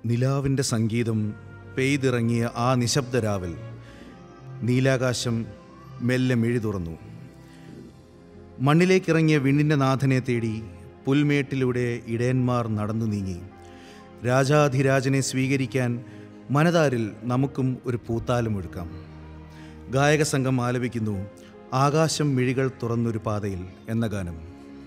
നിലാവിൻ്റെ സംഗീതം പെയ്തിറങ്ങിയ ആ നിശബ്ദരാവൽ നീലാകാശം മെല്ലെ മിഴി തുറന്നു മണ്ണിലേക്കിറങ്ങിയ വിണ്ണിൻ്റെ നാഥനെ തേടി പുൽമേട്ടിലൂടെ ഇടയന്മാർ നടന്നു നീങ്ങി രാജാധിരാജനെ സ്വീകരിക്കാൻ മനതാരിൽ നമുക്കും ഒരു പൂത്താലമൊഴുക്കാം ഗായക സംഘം ആലപിക്കുന്നു ആകാശം മിഴികൾ തുറന്നൊരു പാതയിൽ എന്ന ഗാനം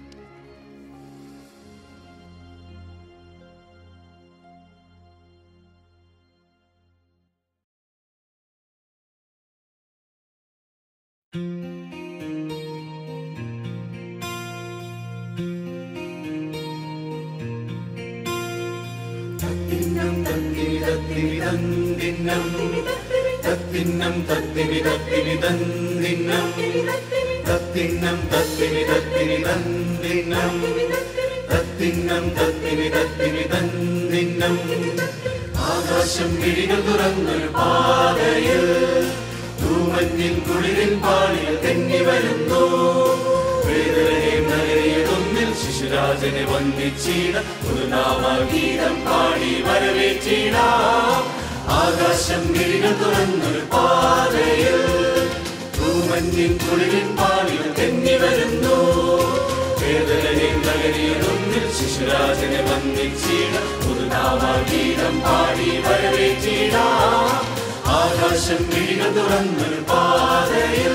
തത്തിന്നം തത്തിനി തത്തിനി തന്നിന്നം തത്തിന്നം തത്തിനി തത്തിനി തന്നിന്നം തത്തിന്നം തത്തിനി തത്തിനി തന്നിന്നം ആകാശം മിഴികൾ തുറന്നൊരു പാതയിൽ തൂമഞ്ഞിൻ കുളിരിൻ പാളികൾ തെന്നി വരുന്നു വേദനയും നഗരിയതൊന്നിൽ ശിശുരാജനെ വന്ദിച്ചീട ഒരു നാമഗീതം പാടി വരവേറ്റീട ആകാശം മിഴികൾ തുറന്നൊരു പാതയിൽ തൂമഞ്ഞിൻ കുളിരിൻ പാളികൾ തെന്നി വരുന്നു വേദനയും നഗരിയതൊന്നിൽ ശിശുരാജനെ വന്ദിച്ചീട ഒരു നാമഗീതം പാടി വരവേറ്റീട ആകാശം മിഴികൾ തുറന്നൊരു പാതയിൽ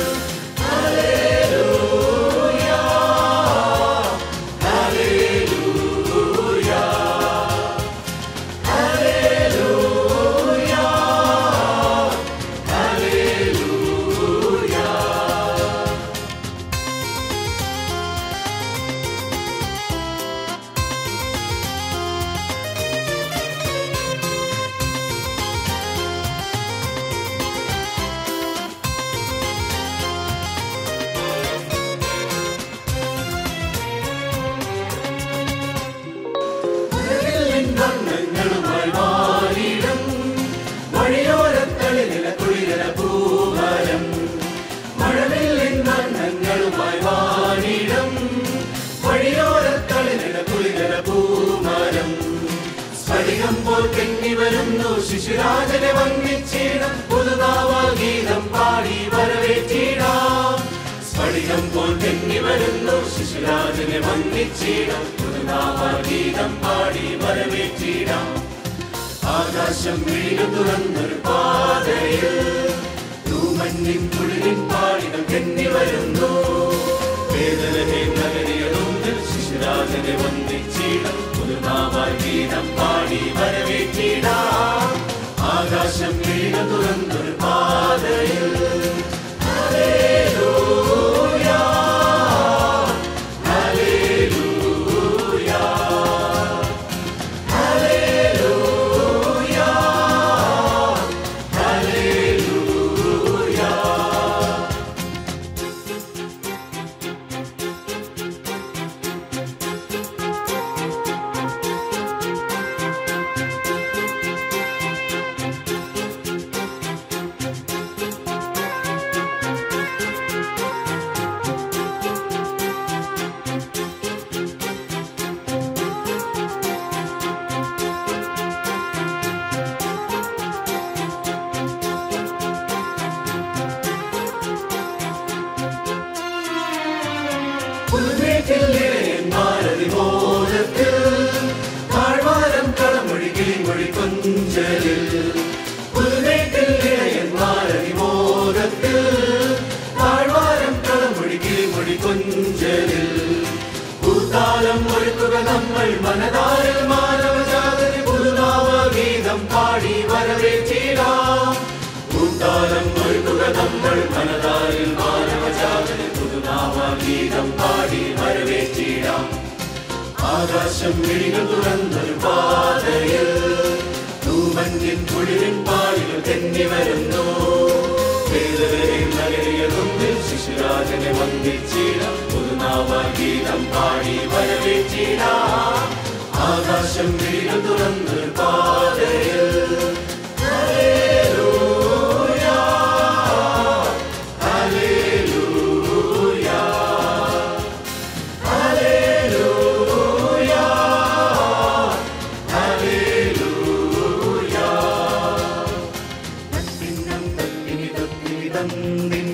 വർണ്ണങ്ങളുമായി മാറിയിടും വഴിയോരത്തളിരില കുളിരല പൂമരം മഴവില്ലിൻ വർണ്ണങ്ങളുമായി മാറിയിടും വഴിയോരത്തളിരില കുളിരല പൂമരം സ്ഫടികം പോൽ തെന്നി വരുന്നു ശിശുരാജനെ വന്നിച്ചിടം പുതുനാമഗീതം പാടി വരവേറ്റിടാം സ്ഫടികം പോൽ തെന്നി വരുന്നു ശിശുരാജനെ വന്നിച്ചിടം പുതുനാമഗീതം പാടി വരവേറ്റിടാം ആകാശം വീട് തുറന്നൊരു പാതയിൽ തൂമഞ്ഞിൻ കുളിരിൻ പാടികൾ തെന്നി വരുന്നു വേദനയെ നഗരിയതൊന്നിൽ ശിശുരാജനെ വന്ദിച്ചിടം പുതുനാമഗീതം പാടി വരവേറ്റിടാം ആകാശം വീട് തുറന്നൊരു പാതയിൽ പുൽമേട്ടിൽ ഇളയന്മാരതിബോധത്തിൽ താഴ്വാരം കളമൊഴി കിളിമൊഴി കൊഞ്ചലിൽ പുൽമേട്ടിൽ ഇളയന്മാരതിബോധത്തിൽ താഴ്വാരം കളമൊഴി കിളിമൊഴി കൊഞ്ചലിൽ ഭൂതാലം ഒരുക്കുക നമ്മൾ മനതാരിൽ മാനവജാതന് പുതുനാമഗീതം പാടി വരവേറ്റിടാം ഭൂതാലം ഒരുക്കുക നമ്മൾ മനതാരിൽ മാനവജാതന് പുതുനാമഗീതം പാടി വരവേറ്റിടാം ആകാശം മിഴികൾ തുറന്നൊരു പാതയിൽ തൂമഞ്ഞിൻ കുളിരിൻ പാടികൾ തെന്നി വരുന്നു വേദനയും നഗരിയതൊന്നിൽ ശിശുരാജനെ വന്ദിച്ചിടാം പുതുനാമഗീതം പാടി വരവേറ്റിടാം ആകാശം മിഴികൾ തുറന്നൊരു പാതയിൽ Hallelujah. ഗീതം നിൻ